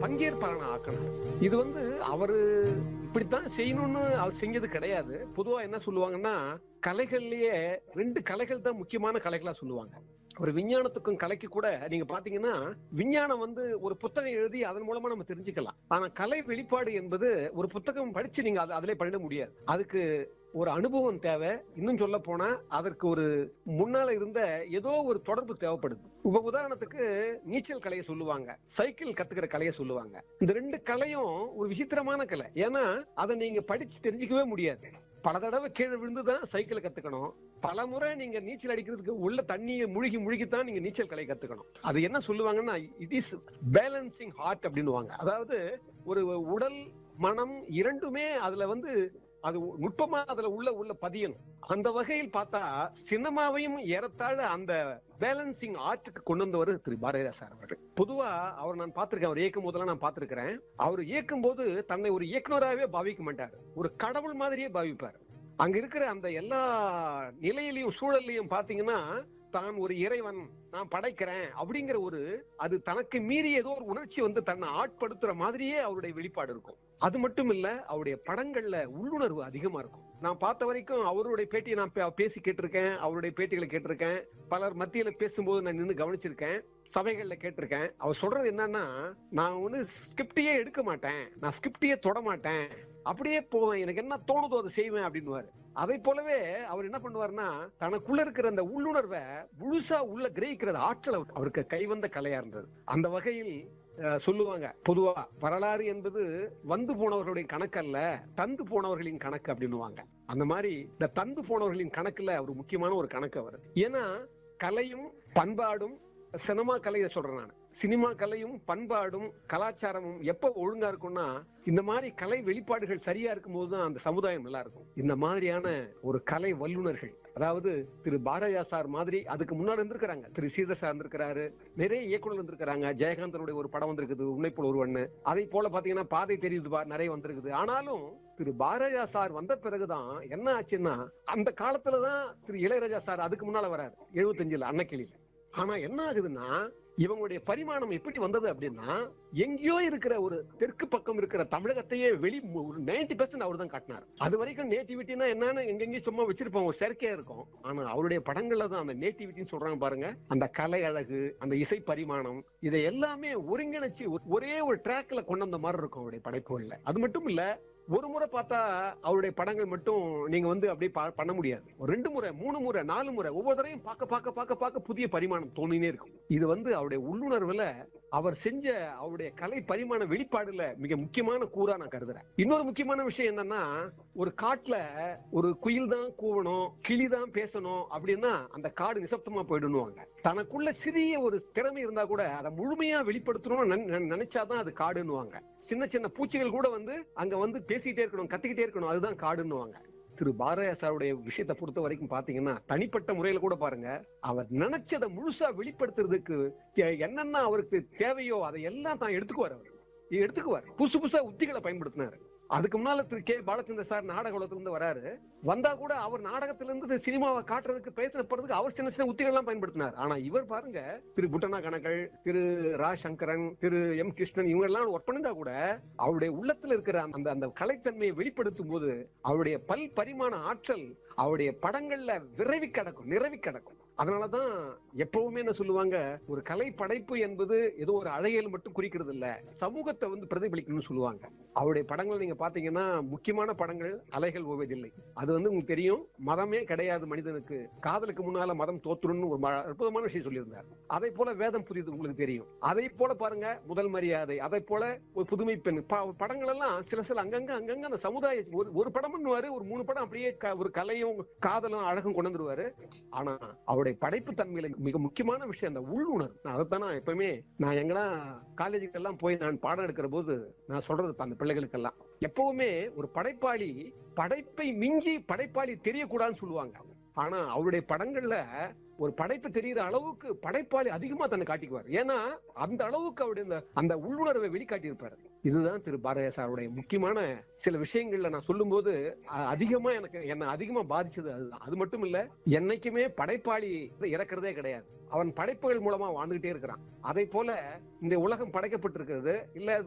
பங்கேற்பாளனா ஆக்கணும் இது வந்து அவரு இப்படித்தான் செய்யணும்னு அவர் செஞ்சது கிடையாது பொதுவா என்ன சொல்லுவாங்கன்னா கலைகள்லயே ரெண்டு கலைகள் தான் முக்கியமான கலைகளா சொல்லுவாங்க ஒரு விஞ்ஞானத்துக்கும் கலைக்கு கூட நீங்க பாத்தீங்கன்னா விஞ்ஞானம் வந்து ஒரு புத்தகம் எழுதி அதன் மூலமா நம்ம தெரிஞ்சுக்கலாம் ஆனா கலை வெளிப்பாடு என்பது ஒரு புத்தகம் படிச்சு நீங்க அது அதிலே பண்ணிட முடியாது அதுக்கு ஒரு அனுபவம் தேவை இன்னும் சொல்ல போனா அதற்கு ஒரு முன்னால இருந்த ஏதோ ஒரு தொடர்பு தேவைப்படுது உப உதாரணத்துக்கு நீச்சல் கலையை சொல்லுவாங்க சைக்கிள் கத்துக்கிற கலையை சொல்லுவாங்க இந்த ரெண்டு கலையும் ஒரு விசித்திரமான கலை ஏன்னா அதை நீங்க படிச்சு தெரிஞ்சுக்கவே முடியாது பல தடவை கீழே விழுந்துதான் சைக்கிளை கத்துக்கணும் பல முறை நீங்க நீச்சல் அடிக்கிறதுக்கு உள்ள தண்ணியை முழுகி முழுகித்தான் நீங்க நீச்சல் கலை கத்துக்கணும் அது என்ன சொல்லுவாங்கன்னா இட் இஸ் பேலன்சிங் ஹார்ட் அப்படின்னுவாங்க அதாவது ஒரு உடல் மனம் இரண்டுமே அதுல வந்து அது நுட்பமா அதுல உள்ள உள்ள பதியணும் அந்த வகையில் பார்த்தா சினிமாவையும் ஏறத்தாழ அந்த பேலன்சிங் ஆர்ட்டுக்கு கொண்டு வந்தவர் திரு பாரதிராஜ் சார் அவர்கள் பொதுவா அவர் நான் பார்த்திருக்கேன் அவர் இயக்கும் போதெல்லாம் நான் பார்த்திருக்கிறேன் அவர் இயக்கும் போது தன்னை ஒரு இயக்குனராகவே பாவிக்க மாட்டார் ஒரு கடவுள் மாதிரியே பாவிப்பார் அங்க இருக்கிற அந்த எல்லா நிலையிலையும் சூழல்லையும் பாத்தீங்கன்னா தான் ஒரு இறைவன் நான் படைக்கிறேன் அப்படிங்கிற ஒரு அது தனக்கு மீறி ஏதோ ஒரு உணர்ச்சி வந்து தன்னை ஆட்படுத்துற மாதிரியே அவருடைய வெளிப்பாடு இருக்கும் அது மட்டும் இல்ல அவருடைய படங்கள்ல உள்ளுணர்வு அதிகமா இருக்கும் நான் பார்த்த வரைக்கும் அவருடைய பேட்டியை நான் பே- பேசி கேட்டிருக்கேன் அவருடைய பேட்டிகளை கேட்டிருக்கேன் பலர் மத்தியில பேசும்போது நான் நின்னு கவனிச்சிருக்கேன் சபைகள்ல கேட்டிருக்கேன் அவர் சொல்றது என்னன்னா நான் வந்து ஸ்கிரிப்டையே எடுக்க மாட்டேன் நான் ஸ்கிரிப்டையே தொட மாட்டேன் அப்படியே போவேன் எனக்கு என்ன தோணுதோ அதை செய்வேன் அப்படின்னுவாரு அதை போலவே அவர் என்ன பண்ணுவாருன்னா தனக்குள்ள இருக்கிற அந்த உள்ளுணர்வை முழுசா உள்ள கிரகிக்கிறது ஆற்றல் அவருக்கு- அவருக்கு கைவந்த கலையா இருந்தது அந்த வகையில் அஹ், சொல்லுவாங்க பொதுவா வரலாறு என்பது வந்து போனவர்களுடைய கணக்கு அல்ல தந்து போனவர்களின் கணக்கு அப்படின்னுவாங்க அந்த மாதிரி இந்த தந்து போனவர்களின் கணக்குல ஒரு முக்கியமான ஒரு கணக்கு அவர் ஏன்னா கலையும் பண்பாடும் சினிமா கலையை சொல்றேன் நான் சினிமா கலையும் பண்பாடும் கலாச்சாரமும் எப்ப ஒழுங்கா இருக்கும்னா இந்த மாதிரி கலை வெளிப்பாடுகள் சரியா இருக்கும்போது தான் அந்த சமுதாயம் நல்லா இருக்கும் இந்த மாதிரியான ஒரு கலை வல்லுனர்கள் அதாவது திரு பாரதியா சார் மாதிரி அதுக்கு முன்னாடி இருந்திருக்கிறாங்க திரு சீதர் சார் இருந்திருக்கிறாரு நிறைய இயக்குனர் இருந்திருக்கிறாங்க ஜெயகாந்தனுடைய ஒரு படம் வந்திருக்குது உன்னை போல ஒருவன்னு அதை போல பாத்தீங்கன்னா பாதை தெரியுது பார் நிறைய வந்திருக்குது ஆனாலும் திரு பாரதியா சார் வந்த பிறகுதான் என்ன ஆச்சுன்னா அந்த காலத்துலதான் திரு இளையராஜா சார் அதுக்கு முன்னால வராரு எழுபத்தஞ்சுல அன்னக்கிளியில ஆனா என்ன ஆகுதுன்னா இவங்களுடைய பரிமாணம் எப்படி வந்தது அப்படின்னா எங்கேயோ இருக்கிற ஒரு தெற்கு பக்கம் இருக்கிற தமிழகத்தையே வெளி நைன்டி பெர்சன்ட் அவர் தான் காட்டினார் அது வரைக்கும் நேட்டிவிட்டினா என்னன்னு எங்கெங்கேயும் சும்மா வச்சிருப்போம் ஒரு செயற்கையா இருக்கும் ஆனா அவருடைய படங்கள்ல தான் அந்த நேட்டிவிட்டின்னு சொல்றாங்க பாருங்க அந்த கலை அழகு அந்த இசை பரிமாணம் இதை எல்லாமே ஒருங்கிணைச்சு ஒரு- ஒரே ஒரு ட்ராக்ல கொண்டு வந்த மாதிரி இருக்கும் அவருடைய படைப்புகள்ல அது மட்டும் இல்ல ஒரு முறை பார்த்தா அவருடைய படங்கள் மட்டும் நீங்க வந்து அப்படியே பா- பண்ண முடியாது ஒரு ரெண்டு முறை மூணு முறை நாலு முறை ஒவ்வொரு தடவையும் பார்க்க பார்க்க பார்க்க பார்க்க புதிய பரிமாணம் தோணினே இருக்கும் இது வந்து அவருடைய உள்ளுணர்வுல அவர் செஞ்ச அவருடைய கலை பரிமாண வெளிப்பாடுல மிக முக்கியமான கூறா நான் கருதுறேன் இன்னொரு முக்கியமான விஷயம் என்னன்னா ஒரு காட்டுல ஒரு குயில் தான் கூவணும் கிளி தான் பேசணும் அப்படின்னா அந்த காடு நிசப்தமா போயிடுவாங்க தனக்குள்ள சிறிய ஒரு திறமை இருந்தா கூட அதை முழுமையா வெளிப்படுத்தணும்னு நினை- நினை- நினைச்சாதான் அது காடுன்னுவாங்க சின்ன சின்ன பூச்சிகள் கூட வந்து அங்க வந்து பேசிக்கிட்டே இருக்கணும் கத்திக்கிட்டே இருக்கணும் அதுதான் காடுன்னுவாங்க திரு பாரதியா சாருடைய விஷயத்தை பொறுத்த வரைக்கும் பாத்தீங்கன்னா தனிப்பட்ட முறையில கூட பாருங்க அவர் நினைச்சதை முழுசா வெளிப்படுத்துறதுக்கு தே- என்னென்ன அவருக்கு தேவையோ அதை எல்லாம் தான் எடுத்துக்குவார் அவர் எடுத்துக்குவார் புதுசு புதுசா உத்திகளை பயன்படுத்தினாரு அதுக்கு முன்னால திரு கே பாலச்சந்தர் சார் நாடக உலகத்துல இருந்து வராரு வந்தா கூட அவர் நாடகத்துல இருந்து சினிமாவை காட்டுறதுக்கு பிரயத்தனப்படுறதுக்கு அவர் சின்ன சின்ன உத்திகள் எல்லாம் பயன்படுத்தினார் ஆனா இவர் பாருங்க திரு புட்டனா கணகள் திரு ரா சங்கரன் திரு எம் கிருஷ்ணன் இவங்க எல்லாம் ஒர்க் பண்ணிருந்தா கூட அவருடைய உள்ளத்துல இருக்கிற அந்த அந்த கலைத்தன்மையை வெளிப்படுத்தும் போது அவருடைய பல் பரிமாண ஆற்றல் அவருடைய படங்கள்ல விரைவி கிடக்கும் நிறவி கிடக்கும் அதனாலதான் எப்பவுமே என்ன சொல்லுவாங்க ஒரு கலை படைப்பு என்பது ஏதோ ஒரு அழகியல் மட்டும் குறிக்கிறது இல்ல சமூகத்தை வந்து பிரதிபலிக்கணும்னு சொல்லுவாங்க அவருடைய படங்கள் நீங்க பாத்தீங்கன்னா முக்கியமான படங்கள் அலைகள் ஓவதில்லை அது வந்து உங்களுக்கு தெரியும் மதமே கிடையாது மனிதனுக்கு காதலுக்கு முன்னால மதம் தோத்துருன்னு ஒரு ம- அற்புதமான விஷயம் சொல்லியிருந்தார் அதே போல வேதம் புரியுது உங்களுக்கு தெரியும் அதை போல பாருங்க முதல் மரியாதை அதை போல ஒரு புதுமை பெண் ப- படங்கள் எல்லாம் சில சில அங்கங்க அங்கங்க அந்த சமுதாய ஒரு ஒரு படம்னுவாரு ஒரு மூணு படம் அப்படியே க- ஒரு கலையும் காதலும் அழகும் கொண்டு வந்துருவாரு ஆனா அவருடைய படைப்பு தன்மையில மிக முக்கியமான விஷயம் அந்த உள்ளுணர்வு நான் அதைத்தான் நான் எப்பவுமே நான் எங்கன்னா காலேஜுக்கு எல்லாம் போய் நான் பாடம் எடுக்கிற போது நான் சொல்றது இப்ப அந்த பிள்ளைகளுக்கெல்லாம் எப்பவுமே ஒரு படைப்பாளி படைப்பை மிஞ்சி படைப்பாளி தெரியக்கூடாதுன்னு சொல்லுவாங்க ஆனா அவருடைய படங்கள்ல ஒரு படைப்பு தெரிகிற அளவுக்கு படைப்பாளி அதிகமா தன்னை காட்டிக்குவார் ஏன்னா அந்த அளவுக்கு அவருடைய அந்த- அந்த உள்ளுணர்வை வெளிக்காட்டியிருப்பாரு இதுதான் திரு பாரதிய சாருடைய முக்கியமான சில விஷயங்கள்ல நான் சொல்லும்போது அ- அதிகமா எனக்கு என்ன அதிகமா பாதிச்சது அதுதான் அது மட்டும் இல்ல என்னைக்குமே படைப்பாளி இறக்குறதே கிடையாது அவன் படைப்புகள் மூலமா வாழ்ந்துகிட்டே இருக்கிறான் அதை போல இந்த உலகம் படைக்கப்பட்டிருக்கிறது இல்ல